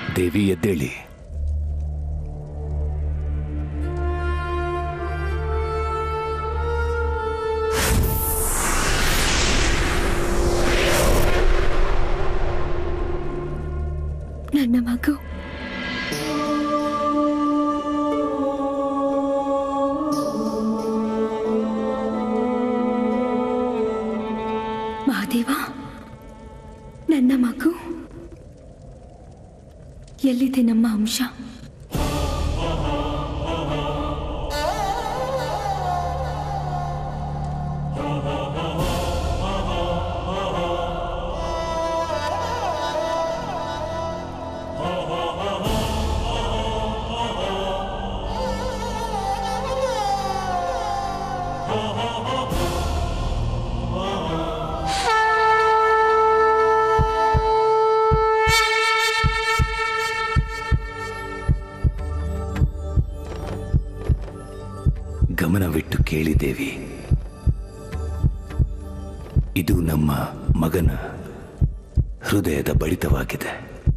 ದೇವಿ ಎದ್ದೇಳಿ ನನ್ನ ಮಗು ಮಹಾದೇವ ನನ್ನ ಮಗು ಎಲ್ಲಿದೆ ನಮ್ಮ ಅಂಶ ಗಮನವಿಟ್ಟು ಕೇಳಿ ದೇವಿ ಇದು ನಮ್ಮ ಮಗನ ಹೃದಯದ ಬಡಿತವಾಗಿದೆ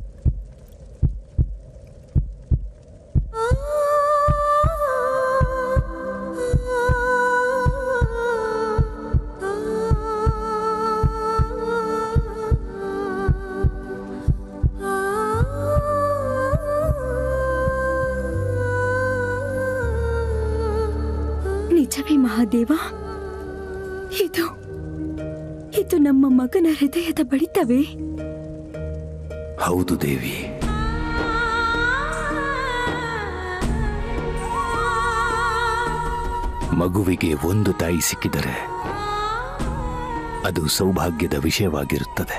ನಿಜವೇ ಮಹಾದೇವ ಇದು ಇದು ನಮ್ಮ ಮಗನ ಹೃದಯದ ಬಡಿತವೇ ಹೌದು ದೇವಿ ಮಗುವಿಗೆ ಒಂದು ತಾಯಿ ಸಿಕ್ಕಿದರೆ ಅದು ಸೌಭಾಗ್ಯದ ವಿಷಯವಾಗಿರುತ್ತದೆ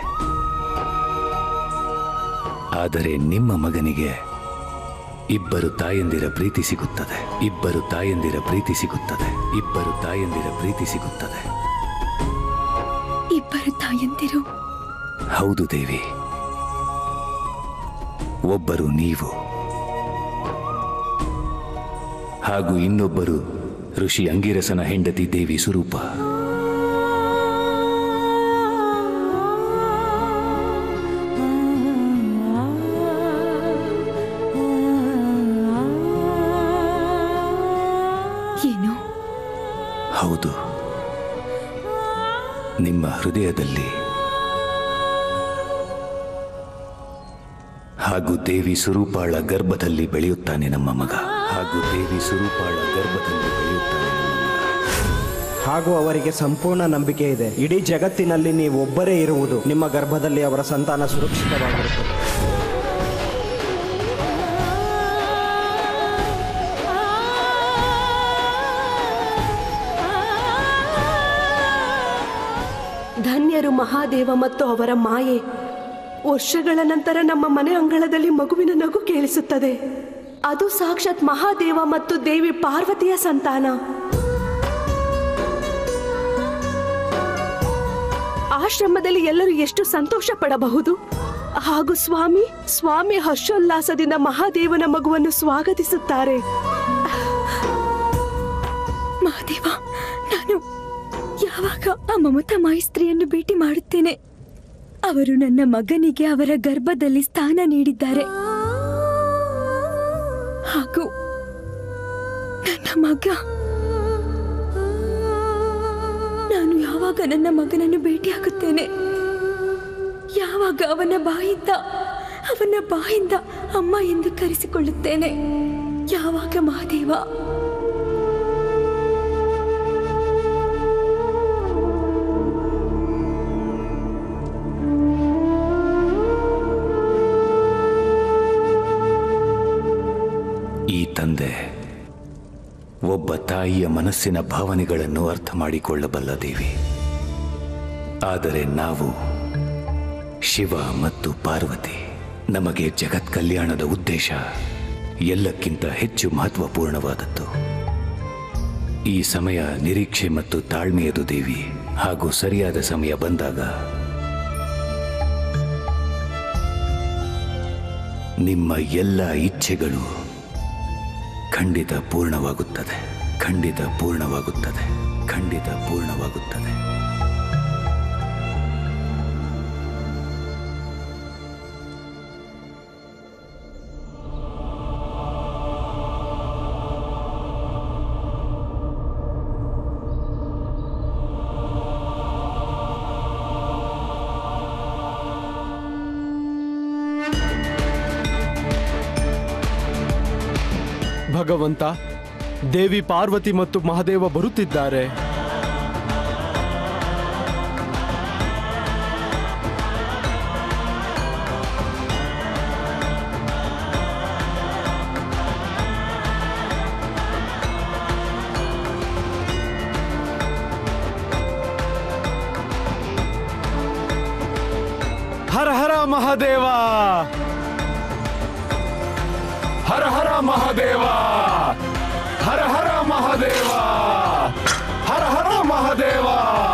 ಆದರೆ ನಿಮ್ಮ ಮಗನಿಗೆ ಇಬ್ಬರು ತಾಯಂದಿರ ಪ್ರೀತಿ ಸಿಗುತ್ತದೆ ಇಬ್ಬರು ತಾಯಂದಿರ ಪ್ರೀತಿ ಸಿಗುತ್ತದೆ ಇಬ್ಬರು ತಾಯಂದಿರ ಪ್ರೀತಿ ಸಿಗುತ್ತದೆ ಇಬ್ಬರು ತಾಯಂದಿರು ಹೌದು ದೇವಿ ಒಬ್ಬರು ನೀವು ಹಾಗೂ ಇನ್ನೊಬ್ಬರು ಋಷಿ ಅಂಗಿರಸನ ಹೆಂಡತಿ ದೇವಿ ಸ್ವರೂಪ ಏನು ಹೌದು ನಿಮ್ಮ ಹೃದಯದಲ್ಲಿ ಹಾಗೂ ದೇವಿ ಸ್ವರೂಪಾಳ ಗರ್ಭದಲ್ಲಿ ಬೆಳೆಯುತ್ತಾನೆ ನಮ್ಮ ಮಗ ಹಾಗೂ ದೇವಿ ಸ್ವರೂಪಾಳ ಗರ್ಭದಲ್ಲಿ ಬೆಳೆಯುತ್ತಾನೆ ನಮ್ಮ ಮಗ ಹಾಗೂ ಅವರಿಗೆ ಸಂಪೂರ್ಣ ನಂಬಿಕೆ ಇದೆ ಇಡೀ ಜಗತ್ತಿನಲ್ಲಿ ನೀವು ಒಬ್ಬರೇ ಇರುವುದು ನಿಮ್ಮ ಗರ್ಭದಲ್ಲಿ ಅವರ ಸಂತಾನ ಸುರಕ್ಷಿತವಾಗಿರುತ್ತದೆ ಧನ್ಯರು ಮಹಾದೇವ ಮತ್ತು ಅವರ ಮಾಯೆ ವರ್ಷಗಳ ನಂತರ ನಮ್ಮ ಮನೆ ಅಂಗಳದಲ್ಲಿ ಮಗುವಿನ ನಗು ಕೇಳಿಸುತ್ತದೆ ಅದು ಸಾಕ್ಷಾತ್ ಮಹಾದೇವ ಮತ್ತು ದೇವಿ ಪಾರ್ವತಿಯ ಸಂತಾನ ಆಶ್ರಮದಲ್ಲಿ ಎಲ್ಲರೂ ಎಷ್ಟು ಸಂತೋಷ ಪಡಬಹುದು ಹಾಗೂ ಸ್ವಾಮಿ ಸ್ವಾಮಿ ಹರ್ಷೋಲ್ಲಾಸದಿಂದ ಮಹಾದೇವನ ಮಗುವನ್ನು ಸ್ವಾಗತಿಸುತ್ತಾರೆ ಮಹಾದೇವ ನಾನು ಯಾವಾಗ ಆ ಮಮತಾ ಮಾಯಿಸ್ತ್ರಿಯನ್ನು ಭೇಟಿ ಮಾಡುತ್ತೇನೆ ಅವರು ನನ್ನ ಮಗನಿಗೆ ಅವರ ಗರ್ಭದಲ್ಲಿ ಸ್ಥಾನ ನೀಡಿದ್ದಾರೆ ಹಾಗೂ ನನ್ನ ಮಗ ನಾನು ಯಾವಾಗ ನನ್ನ ಮಗನನ್ನು ಭೇಟಿಯಾಗುತ್ತೇನೆ ಯಾವಾಗ ಅವನ ಬಾಯಿಂದ ಅವನ ಬಾಯಿಂದ ಅಮ್ಮ ಎಂದು ಕರೆಸಿಕೊಳ್ಳುತ್ತೇನೆ ಯಾವಾಗ ಮಹಾದೇವ ಈ ತಂದೆ ಒಬ್ಬ ತಾಯಿಯ ಮನಸ್ಸಿನ ಭಾವನೆಗಳನ್ನು ಅರ್ಥ ಮಾಡಿಕೊಳ್ಳಬಲ್ಲ ದೇವಿ ಆದರೆ ನಾವು ಶಿವ ಮತ್ತು ಪಾರ್ವತಿ ನಮಗೆ ಜಗತ್ ಕಲ್ಯಾಣದ ಉದ್ದೇಶ ಎಲ್ಲಕ್ಕಿಂತ ಹೆಚ್ಚು ಮಹತ್ವಪೂರ್ಣವಾದದ್ದು ಈ ಸಮಯ ನಿರೀಕ್ಷೆ ಮತ್ತು ತಾಳ್ಮೆಯದು ದೇವಿ ಹಾಗೂ ಸರಿಯಾದ ಸಮಯ ಬಂದಾಗ ನಿಮ್ಮ ಎಲ್ಲ ಇಚ್ಛೆಗಳು ಖಂಡಿತ ಪೂರ್ಣವಾಗುತ್ತದೆ ಖಂಡಿತ ಪೂರ್ಣವಾಗುತ್ತದೆ ಖಂಡಿತ ಪೂರ್ಣವಾಗುತ್ತದೆ ಭಗವಂತ ದೇವಿ ಪಾರ್ವತಿ ಮತ್ತು ಮಹಾದೇವ ಬರುತ್ತಿದ್ದಾರೆ ಹರ ಹರ ಮಹಾದೇವ ಹರ ಹರ ಮಹಾದೇವ ಹರ ಹರ ಮಹಾದೇವ ಹರ ಹರ ಮಹಾದೇವ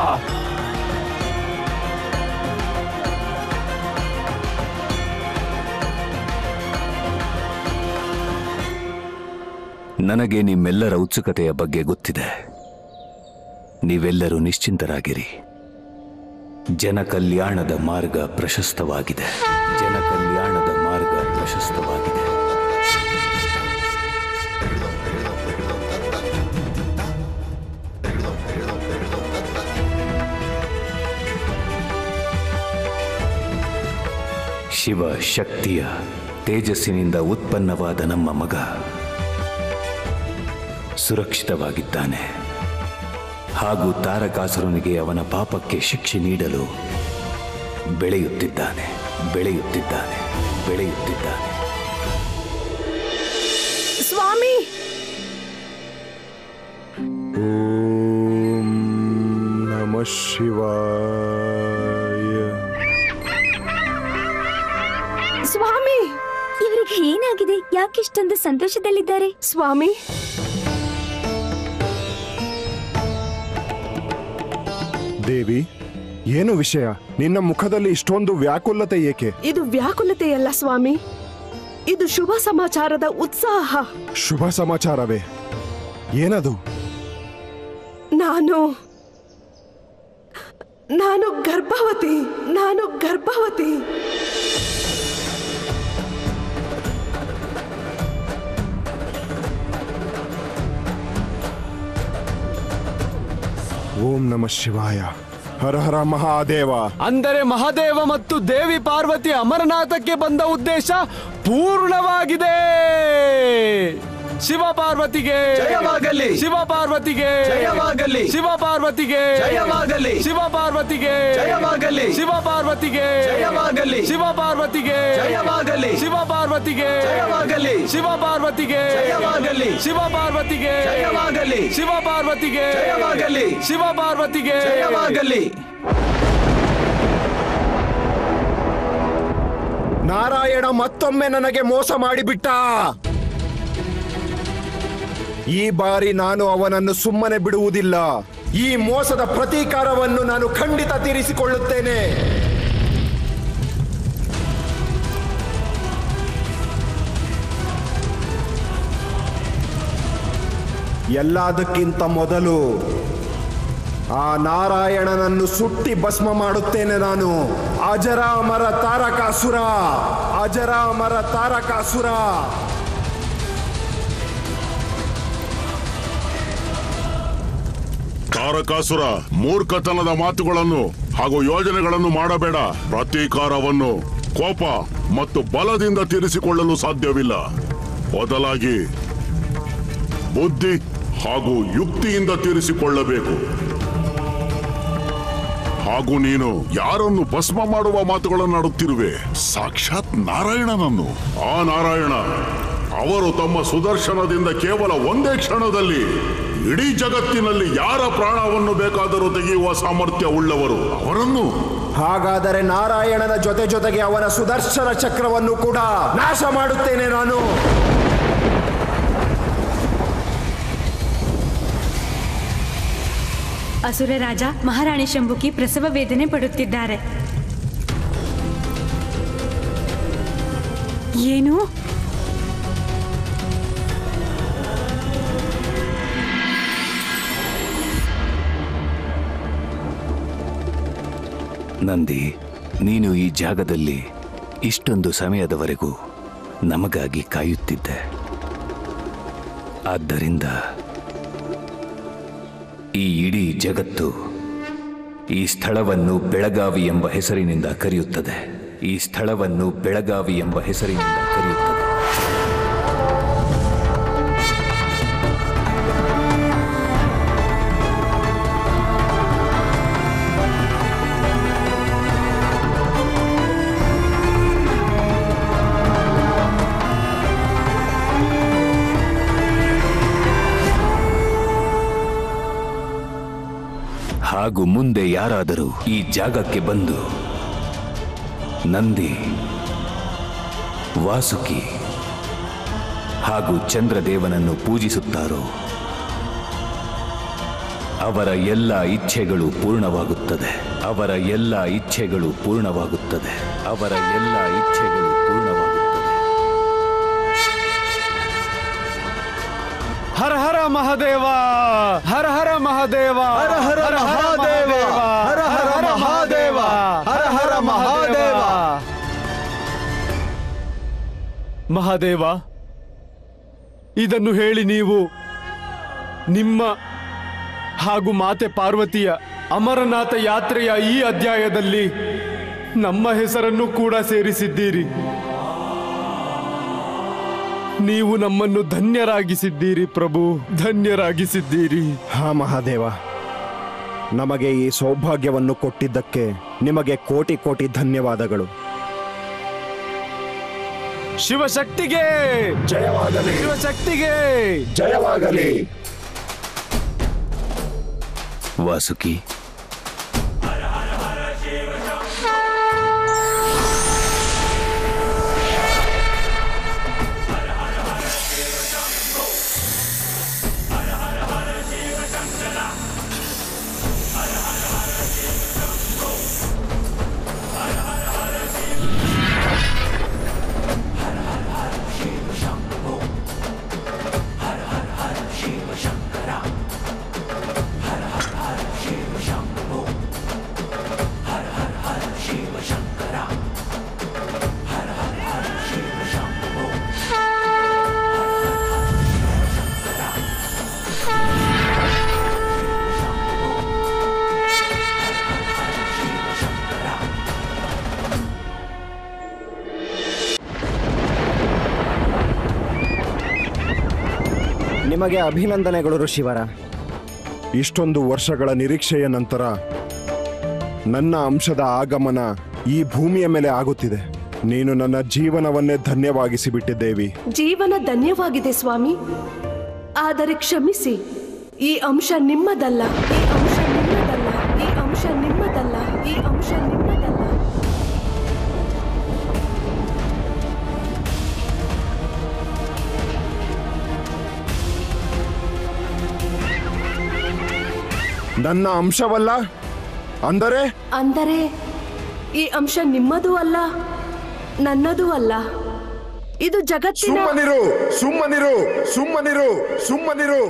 ನನಗೆ ನಿಮ್ಮೆಲ್ಲರ ಉತ್ಸುಕತೆಯ ಬಗ್ಗೆ ಗೊತ್ತಿದೆ ನೀವೆಲ್ಲರೂ ನಿಶ್ಚಿಂತರಾಗಿರಿ ಜನ ಕಲ್ಯಾಣದ ಮಾರ್ಗ ಪ್ರಶಸ್ತವಾಗಿದೆ ಜನ ಕಲ್ಯಾಣದ ಮಾರ್ಗ ಪ್ರಶಸ್ತವಾಗಿದೆ ಶಿವ ಶಕ್ತಿಯ ತೇಜಸ್ಸಿನಿಂದ ಉತ್ಪನ್ನವಾದ ನಮ್ಮ ಮಗ ಸುರಕ್ಷಿತವಾಗಿದ್ದಾನೆ ಹಾಗೂ ತಾರಕಾಸುರನಿಗೆ ಅವನ ಪಾಪಕ್ಕೆ ಶಿಕ್ಷೆ ನೀಡಲು ಬೆಳೆಯುತ್ತಿದ್ದಾನೆ ಬೆಳೆಯುತ್ತಿದ್ದಾನೆ ಬೆಳೆಯುತ್ತಿದ್ದಾನೆ ಸ್ವಾಮಿ ಓಂ ನಮ ಶಿವಾಯ ಸ್ವಾಮಿ ಇವರಿಗೆ ಏನಾಗಿದೆ ಯಾಕಿಷ್ಟೊಂದು ಸಂತೋಷದಲ್ಲಿದ್ದಾರೆ ಸ್ವಾಮಿ ದೇವಿ ಏನು ವಿಷಯ ನಿನ್ನ ಮುಖದಲ್ಲಿ ಇಷ್ಟೊಂದು ವ್ಯಾಕುಲತೆ ಏಕೆ ಇದು ವ್ಯಾಕುಲತೆಯಲ್ಲ ಸ್ವಾಮಿ ಇದು ಶುಭ ಸಮಾಚಾರದ ಉತ್ಸಾಹ ಶುಭ ಸಮಾಚಾರವೇ ಏನದು ನಾನು ನಾನು ಗರ್ಭವತಿ ನಾನು ಗರ್ಭವತಿ ಓಂ ನಮ ಶಿವಾಯ ಹರ ಹರ ಮಹಾದೇವ ಅಂದರೆ ಮಹಾದೇವ ಮತ್ತು ದೇವಿ ಪಾರ್ವತಿ ಅಮರನಾಥಕ್ಕೆ ಬಂದ ಉದ್ದೇಶ ಪೂರ್ಣವಾಗಿದೆ ಶಿವ ಪಾರ್ವತಿಗೆ ಜಯವಾಗಲಿ. ಶಿವ ಪಾರ್ವತಿಗೆ ಜಯವಾಗಲಿ. ಶಿವ ಪಾರ್ವತಿಗೆ ಜಯವಾಗಲಿ. ಶಿವ ಪಾರ್ವತಿಗೆ ಜಯವಾಗಲಿ. ಶಿವ ಪಾರ್ವತಿಗೆ ಜಯವಾಗಲಿ. ಶಿವ ಪಾರ್ವತಿಗೆ ಜಯವಾಗಲಿ. ಶಿವ ಪಾರ್ವತಿಗೆ ಜಯವಾಗಲಿ. ಶಿವ ಪಾರ್ವತಿಗೆ ಜಯವಾಗಲಿ. ಶಿವ ಪಾರ್ವತಿಗೆ ಜಯವಾಗಲಿ. ಶಿವ ಪಾರ್ವತಿಗೆ ಜಯವಾಗಲಿ. ಶಿವ ಪಾರ್ವತಿಗೆ ಜಯವಾಗಲಿ ನಾರಾಯಣ ಮತ್ತೊಮ್ಮೆ ನನಗೆ ಮೋಸ ಮಾಡಿಬಿಟ್ಟ ಈ ಬಾರಿ ನಾನು ಅವನನ್ನು ಸುಮ್ಮನೆ ಬಿಡುವುದಿಲ್ಲ ಈ ಮೋಸದ ಪ್ರತೀಕಾರವನ್ನು ನಾನು ಖಂಡಿತ ತೀರಿಸಿಕೊಳ್ಳುತ್ತೇನೆ ಎಲ್ಲದಕ್ಕಿಂತ ಮೊದಲು ಆ ನಾರಾಯಣನನ್ನು ಸುಟ್ಟಿ ಭಸ್ಮ ಮಾಡುತ್ತೇನೆ ನಾನು ಅಜರಾಮರ ತಾರಕಾಸುರ ಅಜರಾಮರ ತಾರಕಾಸುರ ತಾರಕಾಸುರ ಮೂರ್ಖತನದ ಮಾತುಗಳನ್ನು ಹಾಗೂ ಯೋಜನೆಗಳನ್ನು ಮಾಡಬೇಡ ಪ್ರತೀಕಾರವನ್ನು ಕೋಪ ಮತ್ತು ಬಲದಿಂದ ತೀರಿಸಿಕೊಳ್ಳಲು ಸಾಧ್ಯವಿಲ್ಲ ಬದಲಾಗಿ ಬುದ್ಧಿ ಹಾಗೂ ಯುಕ್ತಿಯಿಂದ ತೀರಿಸಿಕೊಳ್ಳಬೇಕು ಹಾಗೂ ನೀನು ಯಾರನ್ನು ಭಸ್ಮ ಮಾಡುವ ಮಾತುಗಳನ್ನು ಆಡುತ್ತಿರುವೆ ಸಾಕ್ಷಾತ್ ನಾರಾಯಣನನ್ನು ಆ ನಾರಾಯಣ ಅವರು ತಮ್ಮ ಸುದರ್ಶನದಿಂದ ಕೇವಲ ಒಂದೇ ಕ್ಷಣದಲ್ಲಿ ಇಡೀ ಜಗತ್ತಿನಲ್ಲಿ ಯಾರ ಪ್ರಾಣವನ್ನು ಬೇಕಾದರೂ ತೆಗೆಯುವ ಸಾಮರ್ಥ್ಯ ಉಳ್ಳವರು ಅವರನ್ನು ಹಾಗಾದರೆ ನಾರಾಯಣನ ಜೊತೆ ಜೊತೆಗೆ ಅವನ ಸುದರ್ಶನ ಚಕ್ರವನ್ನು ಕೂಡ ನಾಶ ಮಾಡುತ್ತೇನೆ ನಾನು ಅಸುರ ರಾಜ ಮಹಾರಾಣಿ ಶಂಭುಕಿ ಪ್ರಸವ ವೇದನೆ ಪಡುತ್ತಿದ್ದಾರೆ ಏನು ನಂದಿ ನೀನು ಈ ಜಾಗದಲ್ಲಿ ಇಷ್ಟೊಂದು ಸಮಯದವರೆಗೂ ನಮಗಾಗಿ ಕಾಯುತ್ತಿದ್ದೆ ಆದ್ದರಿಂದ ಈ ಇಡೀ ಜಗತ್ತು ಈ ಸ್ಥಳವನ್ನು ಬೆಳಗಾವಿ ಎಂಬ ಹೆಸರಿನಿಂದ ಕರೆಯುತ್ತದೆ ಈ ಸ್ಥಳವನ್ನು ಬೆಳಗಾವಿ ಎಂಬ ಹೆಸರಿನಿಂದ ಕರೆಯುತ್ತದೆ ಹಾಗೂ ಮುಂದೆ ಯಾರಾದರೂ ಈ ಜಾಗಕ್ಕೆ ಬಂದು ನಂದಿ ವಾಸುಕಿ ಹಾಗೂ ಚಂದ್ರದೇವನನ್ನು ಪೂಜಿಸುತ್ತಾರೋ ಅವರ ಎಲ್ಲ ಇಚ್ಛೆಗಳು ಪೂರ್ಣವಾಗುತ್ತದೆ ಅವರ ಎಲ್ಲ ಇಚ್ಛೆಗಳು ಪೂರ್ಣವಾಗುತ್ತದೆ ಅವರ ಎಲ್ಲ ಇಚ್ಛೆಗಳು ಪೂರ್ಣವಾಗುತ್ತದೆ ಹರ ಹರ ಮಹಾದೇವ ಹರ ಹರ ಮಹಾದೇವ ಹರ ಹರ ಮಹಾದೇವ ಹರ ಹರ ಮಹಾದೇವ ಹರ ಹರ ಮಹಾದೇವ ಮಹಾದೇವ ಇದನ್ನು ಹೇಳಿ ನೀವು ನಿಮ್ಮ ಹಾಗೂ ಮಾತೆ ಪಾರ್ವತಿಯ ಅಮರನಾಥ ಯಾತ್ರೆಯ ಈ ಅಧ್ಯಾಯದಲ್ಲಿ ನಮ್ಮ ಹೆಸರನ್ನು ಕೂಡ ಸೇರಿಸಿದ್ದೀರಿ ನೀವು ನಮ್ಮನ್ನು ಧನ್ಯರಾಗಿಸಿದ್ದೀರಿ ಪ್ರಭು ಧನ್ಯರಾಗಿಸಿದ್ದೀರಿ ಹಾ ಮಹಾದೇವ ನಮಗೆ ಈ ಸೌಭಾಗ್ಯವನ್ನು ಕೊಟ್ಟಿದ್ದಕ್ಕೆ ನಿಮಗೆ ಕೋಟಿ ಕೋಟಿ ಧನ್ಯವಾದಗಳು ಶಿವಶಕ್ತಿಗೆ ಜಯವಾಗಲಿ ಶಿವಶಕ್ತಿಗೆ ಜಯವಾಗಲಿ ವಾಸುಕಿ ನಿಮಗೆ ಅಭಿನಂದನೆಗಳು ಋಷಿವರ ಇಷ್ಟೊಂದು ವರ್ಷಗಳ ನಿರೀಕ್ಷೆಯ ನಂತರ ನನ್ನ ಅಂಶದ ಆಗಮನ ಈ ಭೂಮಿಯ ಮೇಲೆ ಆಗುತ್ತಿದೆ ನೀನು ನನ್ನ ಜೀವನವನ್ನೇ ಧನ್ಯವಾಗಿಸಿ ಬಿಟ್ಟಿದ್ದೇವಿ ಜೀವನ ಧನ್ಯವಾಗಿದೆ ಸ್ವಾಮಿ ಆದರೆ ಕ್ಷಮಿಸಿ ಈ ಅಂಶ ನಿಮ್ಮದಲ್ಲ ಈ ಅಂಶ ನಿಮ್ಮದಲ್ಲ ಈ ಅಂಶ ನಿಮ್ಮದಲ್ಲ ಈ ಅಂಶ ನಿಮ್ಮದಲ್ಲ ನನ್ನ ಅಂಶವಲ್ಲ ಅಂದರೆ ಅಂದರೆ ಈ ಅಂಶ ನಿಮ್ಮದೂ ಅಲ್ಲ ನನ್ನದೂ ಅಲ್ಲ ಇದು ಜಗತ್ತಿನ ಸುಮ್ಮನಿರು ಸುಮ್ಮನಿರು ಸುಮ್ಮನಿರು ಸುಮ್ಮನಿರು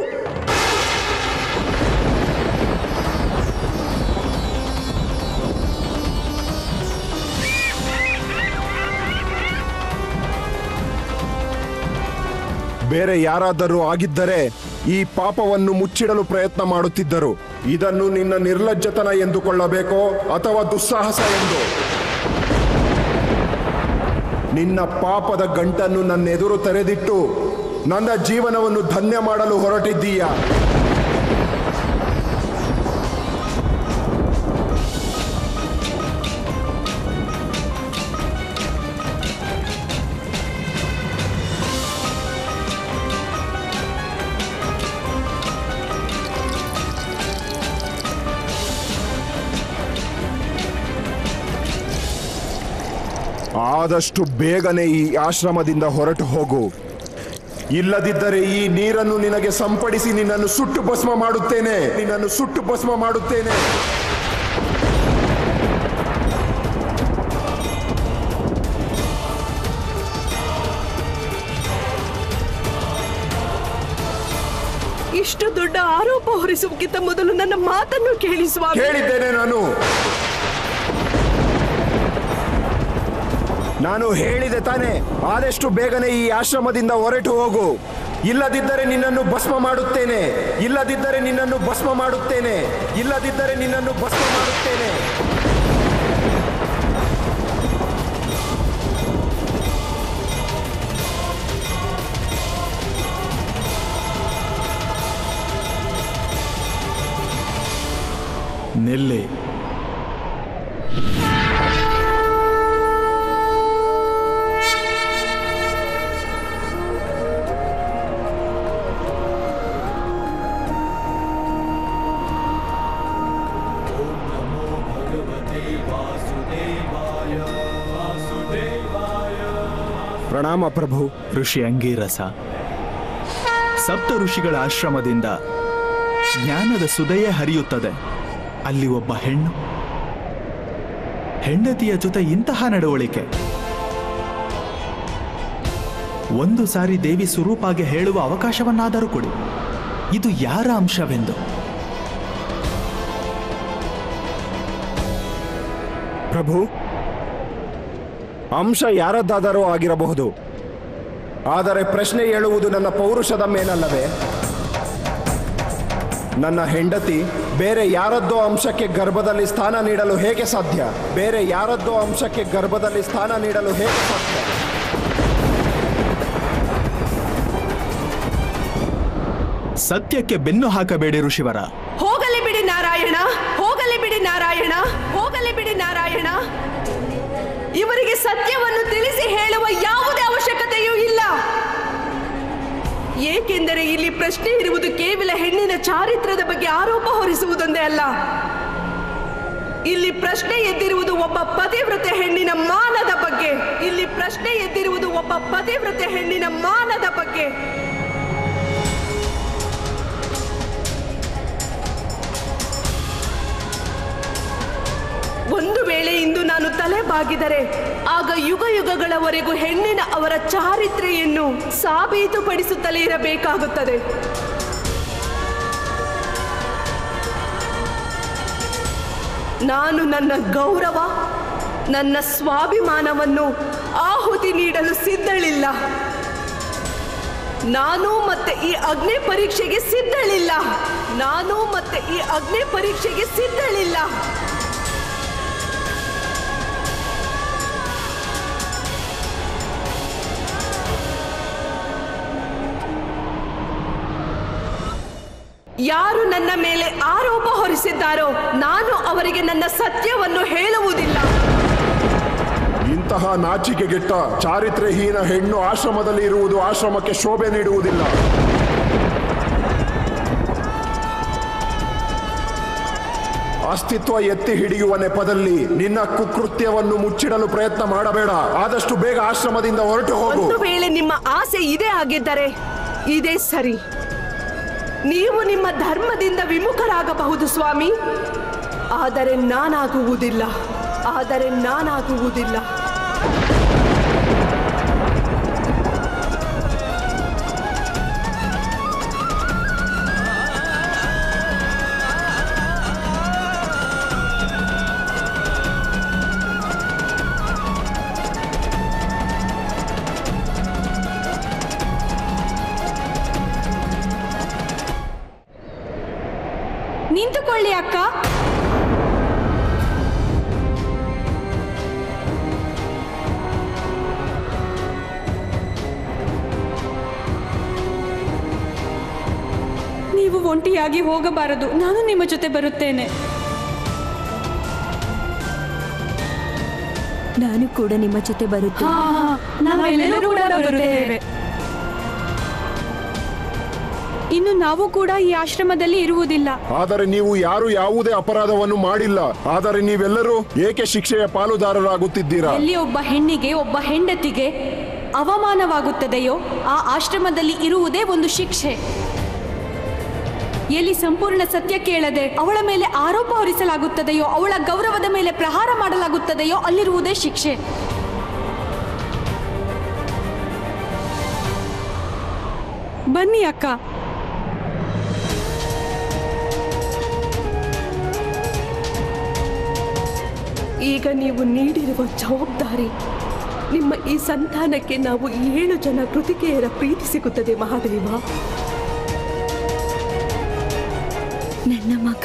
ಬೇರೆ ಯಾರಾದರೂ ಆಗಿದ್ದರೆ ಈ ಪಾಪವನ್ನು ಮುಚ್ಚಿಡಲು ಪ್ರಯತ್ನ ಮಾಡುತ್ತಿದ್ದರು ಇದನ್ನು ನಿನ್ನ ನಿರ್ಲಜ್ಜತನ ಎಂದುಕೊಳ್ಳಬೇಕೋ ಅಥವಾ ದುಸ್ಸಾಹಸ ಎಂದು ನಿನ್ನ ಪಾಪದ ಗಂಟನ್ನು ನನ್ನ ಎದುರು ತೆರೆದಿಟ್ಟು ನನ್ನ ಜೀವನವನ್ನು ಧನ್ಯ ಮಾಡಲು ಹೊರಟಿದ್ದೀಯ ಆದಷ್ಟು ಬೇಗನೆ ಈ ಆಶ್ರಮದಿಂದ ಹೊರಟು ಹೋಗು ಇಲ್ಲದಿದ್ದರೆ ಈ ನೀರನ್ನು ನಿನಗೆ ಸಂಪಡಿಸಿ ನಿನ್ನನ್ನು ಸುಟ್ಟು ಭಸ್ಮ ಮಾಡುತ್ತೇನೆ ನಿನ್ನನ್ನು ಸುಟ್ಟು ಭಸ್ಮ ಮಾಡುತ್ತೇನೆ ಇಷ್ಟು ದೊಡ್ಡ ಆರೋಪ ಹೊರಿಸುವುದಕ್ಕಿಂತ ಮೊದಲು ನನ್ನ ಮಾತನ್ನು ಕೇಳಿ ಸ್ವಾಮಿ ಕೇಳಿದ್ದೇನೆ ನಾನು ನಾನು ಹೇಳಿದೆ ತಾನೆ ಆದಷ್ಟು ಬೇಗನೆ ಈ ಆಶ್ರಮದಿಂದ ಹೊರಟು ಹೋಗು ಇಲ್ಲದಿದ್ದರೆ ನಿನ್ನನ್ನು ಭಸ್ಮ ಮಾಡುತ್ತೇನೆ ಇಲ್ಲದಿದ್ದರೆ ನಿನ್ನನ್ನು ಭಸ್ಮ ಮಾಡುತ್ತೇನೆ ಇಲ್ಲದಿದ್ದರೆ ನಿನ್ನನ್ನು ಭಸ್ಮ ಮಾಡುತ್ತೇನೆ ನಿಲ್ಲಿ ಪ್ರಣಾಮ ಪ್ರಭು ಋಷಿ ಅಂಗೀರಸ ಸಪ್ತ ಋಷಿಗಳ ಆಶ್ರಮದಿಂದ ಜ್ಞಾನದ ಸುದಯೇ ಹರಿಯುತ್ತದೆ ಅಲ್ಲಿ ಒಬ್ಬ ಹೆಣ್ಣು ಹೆಂಡತಿಯ ಜೊತೆ ಇಂತಹ ನಡವಳಿಕೆ ಒಂದು ಸಾರಿ ದೇವಿ ಸ್ವರೂಪಾಗೆ ಹೇಳುವ ಅವಕಾಶವನ್ನಾದರೂ ಕೊಡಿ ಇದು ಯಾರ ಅಂಶವೆಂದು ಪ್ರಭು ಅಂಶ ಯಾರದ್ದಾದರೂ ಆಗಿರಬಹುದು ಆದರೆ ಪ್ರಶ್ನೆ ಹೇಳುವುದು ನನ್ನ ಪೌರುಷದ ಮೇಲಲ್ಲವೇ ನನ್ನ ಹೆಂಡತಿ ಬೇರೆ ಯಾರದ್ದೋ ಅಂಶಕ್ಕೆ ಗರ್ಭದಲ್ಲಿ ಸ್ಥಾನ ನೀಡಲು ಹೇಗೆ ಸಾಧ್ಯ ಬೇರೆ ಯಾರದ್ದೋ ಅಂಶಕ್ಕೆ ಗರ್ಭದಲ್ಲಿ ಸ್ಥಾನ ನೀಡಲು ಹೇಗೆ ಸಾಧ್ಯ ಸತ್ಯಕ್ಕೆ ಬೆನ್ನು ಹಾಕಬೇಡಿ ಋಷಿವರ ಹೋಗಲಿ ಬಿಡಿ ನಾರಾಯಣ ಹೋಗಲಿ ಬಿಡಿ ನಾರಾಯಣ ಹೋಗಲಿ ಬಿಡಿ ನಾರಾಯಣ ಇವರಿಗೆ ಸತ್ಯವನ್ನು ತಿಳಿಸಿ ಹೇಳುವ ಯಾವುದೇ ಅವಶ್ಯಕತೆಯೂ ಇಲ್ಲ ಏಕೆಂದರೆ ಇಲ್ಲಿ ಪ್ರಶ್ನೆ ಇರುವುದು ಕೇವಲ ಹೆಣ್ಣಿನ ಚಾರಿತ್ರ್ಯದ ಬಗ್ಗೆ ಆರೋಪ ಹೊರಿಸುವುದೊಂದೇ ಅಲ್ಲ ಇಲ್ಲಿ ಪ್ರಶ್ನೆ ಎದ್ದಿರುವುದು ಒಬ್ಬ ಪತಿವ್ರತೆ ಹೆಣ್ಣಿನ ಮಾನದ ಬಗ್ಗೆ ಇಲ್ಲಿ ಪ್ರಶ್ನೆ ಎದ್ದಿರುವುದು ಒಬ್ಬ ಪತಿವ್ರತೆ ಹೆಣ್ಣಿನ ಮಾನದ ಬಗ್ಗೆ ಒಂದು ವೇಳೆ ಇಂದು ನಾನು ತಲೆ ಬಾಗಿದರೆ ಆಗ ಯುಗ ಯುಗಗಳವರೆಗೂ ಹೆಣ್ಣಿನ ಅವರ ಚಾರಿತ್ರೆಯನ್ನು ಸಾಬೀತುಪಡಿಸುತ್ತಲೇ ಇರಬೇಕಾಗುತ್ತದೆ ನಾನು ನನ್ನ ಗೌರವ ನನ್ನ ಸ್ವಾಭಿಮಾನವನ್ನು ಆಹುತಿ ನೀಡಲು ಸಿದ್ಧಳಿಲ್ಲ ನಾನು ಮತ್ತೆ ಈ ಅಗ್ನಿ ಪರೀಕ್ಷೆಗೆ ಸಿದ್ಧಳಿಲ್ಲ ನಾನು ಮತ್ತೆ ಈ ಅಗ್ನಿ ಪರೀಕ್ಷೆಗೆ ಸಿದ್ಧಳಿಲ್ಲ ಯಾರು ನನ್ನ ಮೇಲೆ ಆರೋಪ ಹೊರಿಸಿದ್ದಾರೋ ನಾನು ಅವರಿಗೆ ನನ್ನ ಸತ್ಯವನ್ನು ಹೇಳುವುದಿಲ್ಲ ಇಂತಹ ನಾಚಿಕೆಗೆಟ್ಟ ಚಾರಿತ್ರ್ಯಹೀನ ಹೆಣ್ಣು ಆಶ್ರಮದಲ್ಲಿ ಇರುವುದು ಆಶ್ರಮಕ್ಕೆ ಶೋಭೆ ನೀಡುವುದಿಲ್ಲ ಅಸ್ತಿತ್ವ ಎತ್ತಿ ಹಿಡಿಯುವ ನೆಪದಲ್ಲಿ ನಿನ್ನ ಕುಕೃತ್ಯವನ್ನು ಮುಚ್ಚಿಡಲು ಪ್ರಯತ್ನ ಮಾಡಬೇಡ ಆದಷ್ಟು ಬೇಗ ಆಶ್ರಮದಿಂದ ಹೊರಟು ಹೋಗು ಒಂದು ವೇಳೆ ನಿಮ್ಮ ಆಸೆ ಇದೇ ಆಗಿದ್ದರೆ ಇದೇ ಸರಿ ನೀವು ನಿಮ್ಮ ಧರ್ಮದಿಂದ ವಿಮುಖರಾಗಬಹುದು ಸ್ವಾಮಿ ಆದರೆ ನಾನಾಗುವುದಿಲ್ಲ ಆದರೆ ನಾನಾಗುವುದಿಲ್ಲ ನಿಂತುಕೊಳ್ಳಿ ಅಕ್ಕ ನೀವು ಒಂಟಿಯಾಗಿ ಹೋಗಬಾರದು ನಾನು ನಿಮ್ಮ ಜೊತೆ ಬರುತ್ತೇನೆ ನಾನು ಕೂಡ ನಿಮ್ಮ ಜೊತೆ ಬರುತ್ತೇನೆ ನಾವೆಲ್ಲರೂ ಕೂಡ ಬರುತ್ತೇವೆ ಇನ್ನು ನಾವು ಕೂಡ ಈ ಆಶ್ರಮದಲ್ಲಿ ಇರುವುದಿಲ್ಲ ಆದರೆ ನೀವು ಯಾರು ಯಾವುದೇ ಅಪರಾಧವನ್ನು ಮಾಡಿಲ್ಲ ಆದರೆ ನೀವೆಲ್ಲರೂ ಏಕೆ ಶಿಕ್ಷೆಯ ಪಾಲುದಾರರಾಗುತ್ತಿದ್ದೀರಾ ಎಲ್ಲಿ ಒಬ್ಬ ಹೆಣ್ಣಿಗೆ ಒಬ್ಬ ಹೆಂಡತಿಗೆ ಅವಮಾನವಾಗುತ್ತದೆಯೋ ಆ ಆಶ್ರಮದಲ್ಲಿ ಇರುವುದೇ ಒಂದು ಶಿಕ್ಷೆ ಎಲ್ಲಿ ಸಂಪೂರ್ಣ ಸತ್ಯ ಕೇಳದೆ ಅವಳ ಮೇಲೆ ಆರೋಪ ಹೊರಿಸಲಾಗುತ್ತದೆಯೋ ಅವಳ ಗೌರವದ ಮೇಲೆ ಪ್ರಹಾರ ಮಾಡಲಾಗುತ್ತದೆಯೋ ಅಲ್ಲಿರುವುದೇ ಶಿಕ್ಷೆ ಬನ್ನಿ ಅಕ್ಕ ಈಗ ನೀವು ನೀಡಿರುವ ಜವಾಬ್ದಾರಿ ನಿಮ್ಮ ಈ ಸಂತಾನಕ್ಕೆ ನಾವು ಏಳು ಜನ ಕೃತಿಕೆಯರ ಪ್ರೀತಿ ಸಿಗುತ್ತದೆ ಮಹಾದೇವ ನನ್ನ ಮಗ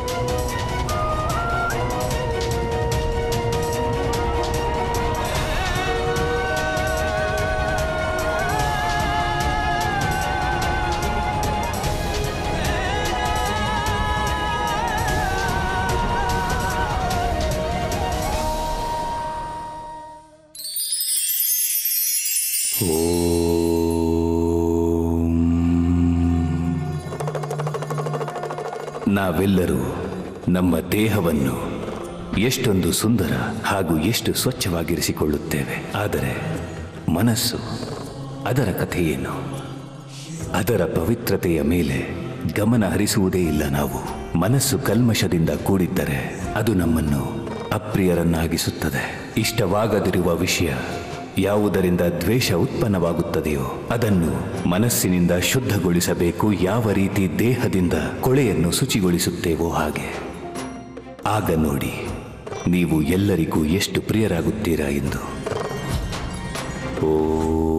ನಾವೆಲ್ಲರೂ ನಮ್ಮ ದೇಹವನ್ನು ಎಷ್ಟೊಂದು ಸುಂದರ ಹಾಗೂ ಎಷ್ಟು ಸ್ವಚ್ಛವಾಗಿರಿಸಿಕೊಳ್ಳುತ್ತೇವೆ ಆದರೆ ಮನಸ್ಸು ಅದರ ಕಥೆ ಏನು ಅದರ ಪವಿತ್ರತೆಯ ಮೇಲೆ ಗಮನ ಹರಿಸುವುದೇ ಇಲ್ಲ ನಾವು ಮನಸ್ಸು ಕಲ್ಮಶದಿಂದ ಕೂಡಿದ್ದರೆ ಅದು ನಮ್ಮನ್ನು ಅಪ್ರಿಯರನ್ನಾಗಿಸುತ್ತದೆ ಇಷ್ಟವಾಗದಿರುವ ವಿಷಯ ಯಾವುದರಿಂದ ದ್ವೇಷ ಉತ್ಪನ್ನವಾಗುತ್ತದೆಯೋ ಅದನ್ನು ಮನಸ್ಸಿನಿಂದ ಶುದ್ಧಗೊಳಿಸಬೇಕು ಯಾವ ರೀತಿ ದೇಹದಿಂದ ಕೊಳೆಯನ್ನು ಶುಚಿಗೊಳಿಸುತ್ತೇವೋ ಹಾಗೆ ಆಗ ನೋಡಿ ನೀವು ಎಲ್ಲರಿಗೂ ಎಷ್ಟು ಪ್ರಿಯರಾಗುತ್ತೀರಾ ಎಂದು ಓ